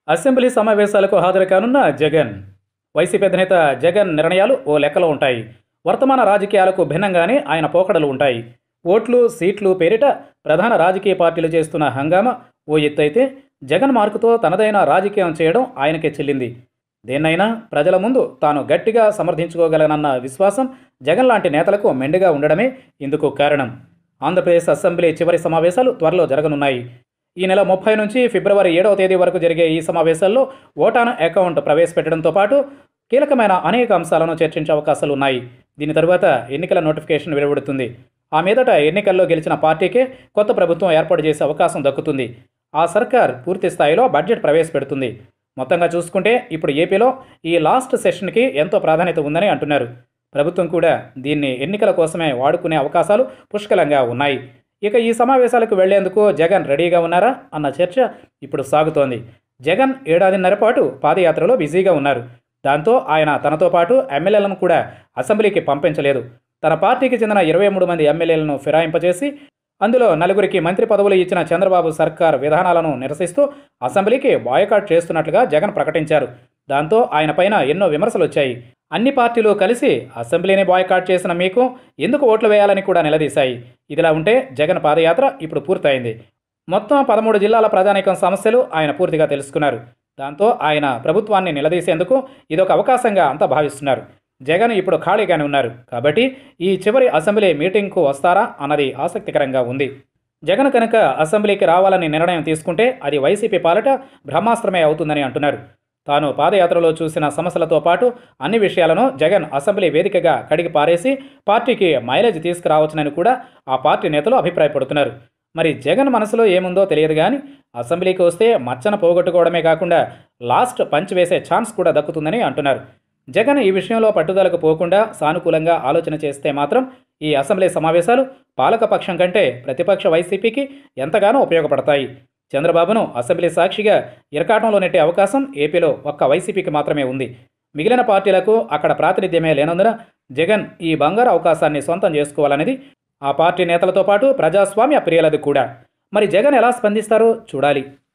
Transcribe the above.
assembly సమావేశాలకు హాజరు కానున్న జగన్ వైసీపీ అధినేత జగన్ నిర్ణయాలు ఓ లెక్కలో ఉంటాయి వర్తమాన రాజకీయాలకు భిన్నంగానే ఆయన పోకడలు ఉంటాయి ఓట్లు సీట్లు పేరిట ప్రధాన రాజకీయ పార్టీలు చేస్తున్న హంగామా ఓ ఎత్తైతే జగన్ మార్కుతో తనదైన రాజకీయం చేయడం ఆయనకే చెల్లింది దేన్నైనా ప్రజల ముందు తాను గట్టిగా సమర్థించుకోగలనన్న విశ్వాసం జగన్ లాంటి నేతలకు మెండుగా ఉండడమే ఇందుకు కారణం ఆంధ్రప్రదేశ్ అసెంబ్లీ చివరి సమావేశాలు త్వరలో జరగనున్నాయి ఈ నెల ముప్పై నుంచి ఫిబ్రవరి ఏడవ తేదీ వరకు జరిగే ఈ సమావేశాల్లో ఓటాన్ అకౌంట్ ప్రవేశపెట్టడంతో పాటు కీలకమైన అనేక అంశాలను చర్చించే అవకాశాలు ఉన్నాయి దీని తరువాత ఎన్నికల నోటిఫికేషన్ వెలువడుతుంది ఆ మీదట ఎన్నికల్లో గెలిచిన పార్టీకే కొత్త ప్రభుత్వం ఏర్పాటు చేసే అవకాశం దక్కుతుంది ఆ సర్కార్ పూర్తి స్థాయిలో బడ్జెట్ ప్రవేశపెడుతుంది మొత్తంగా చూసుకుంటే ఇప్పుడు ఏపీలో ఈ లాస్ట్ సెషన్కి ఎంతో ప్రాధాన్యత ఉందని అంటున్నారు ప్రభుత్వం కూడా దీన్ని ఎన్నికల కోసమే వాడుకునే అవకాశాలు పుష్కలంగా ఉన్నాయి ఇక ఈ సమావేశాలకు వెళ్లేందుకు జగన్ రెడీగా ఉన్నారా అన్న చర్చ ఇప్పుడు సాగుతోంది జగన్ ఏడాదిన్నర పాటు పాదయాత్రలో బిజీగా ఉన్నారు దాంతో ఆయన తనతో పాటు ఎమ్మెల్యేలను కూడా అసెంబ్లీకి పంపించలేదు తన పార్టీకి చెందిన ఇరవై మూడు మంది ఎమ్మెల్యేలను ఫిరాయింపజేసి అందులో నలుగురికి మంత్రి పదవులు ఇచ్చిన చంద్రబాబు సర్కార్ విధానాలను నిరసిస్తూ అసెంబ్లీకి బాయ్కాట్ చేస్తున్నట్లుగా జగన్ ప్రకటించారు దాంతో ఆయన పైన ఎన్నో విమర్శలు వచ్చాయి అన్ని పార్టీలు కలిసి అసెంబ్లీని బాయ్కాట్ చేసిన మీకు ఎందుకు ఓట్లు వేయాలని కూడా నిలదీశాయి ఇదిలా ఉంటే జగన్ పాదయాత్ర ఇప్పుడు పూర్తయింది మొత్తం పదమూడు జిల్లాల ప్రజానీకం సమస్యలు ఆయన పూర్తిగా తెలుసుకున్నారు దాంతో ఆయన ప్రభుత్వాన్ని నిలదీసేందుకు ఇదొక అవకాశంగా అంతా భావిస్తున్నారు జగన్ ఇప్పుడు ఖాళీగానే ఉన్నారు కాబట్టి ఈ చివరి అసెంబ్లీ మీటింగ్కు వస్తారా అన్నది ఆసక్తికరంగా ఉంది జగన్ కనుక అసెంబ్లీకి రావాలని నిర్ణయం తీసుకుంటే అది వైసీపీ పాలట బ్రహ్మాస్త్రమే అవుతుందని అంటున్నారు తాను పాదయాత్రలో చూసిన సమస్యలతో పాటు అన్ని విషయాలను జగన్ అసెంబ్లీ వేదికగా కడిగి పారేసి పార్టీకి మైలేజ్ తీసుకురావచ్చునని కూడా ఆ పార్టీ నేతలు అభిప్రాయపడుతున్నారు మరి జగన్ మనసులో ఏముందో తెలియదు కానీ అసెంబ్లీకి వస్తే మచ్చన పోగొట్టుకోవడమే కాకుండా లాస్ట్ పంచ్ వేసే ఛాన్స్ కూడా దక్కుతుందని అంటున్నారు జగన్ ఈ విషయంలో పట్టుదలకు పోకుండా సానుకూలంగా ఆలోచన చేస్తే మాత్రం ఈ అసెంబ్లీ సమావేశాలు పాలకపక్షం కంటే ప్రతిపక్ష వైసీపీకి ఎంతగానో ఉపయోగపడతాయి చంద్రబాబును అసెంబ్లీ సాక్షిగా ఇరకాటంలో నెట్టే అవకాశం ఏపీలో ఒక్క వైసీపీకి మాత్రమే ఉంది మిగిలిన పార్టీలకు అక్కడ ప్రాతినిధ్యమే లేనందున జగన్ ఈ బంగారు అవకాశాన్ని సొంతం చేసుకోవాలనేది ఆ పార్టీ నేతలతో పాటు ప్రజాస్వామ్య ప్రియులది కూడా మరి జగన్ ఎలా స్పందిస్తారో చూడాలి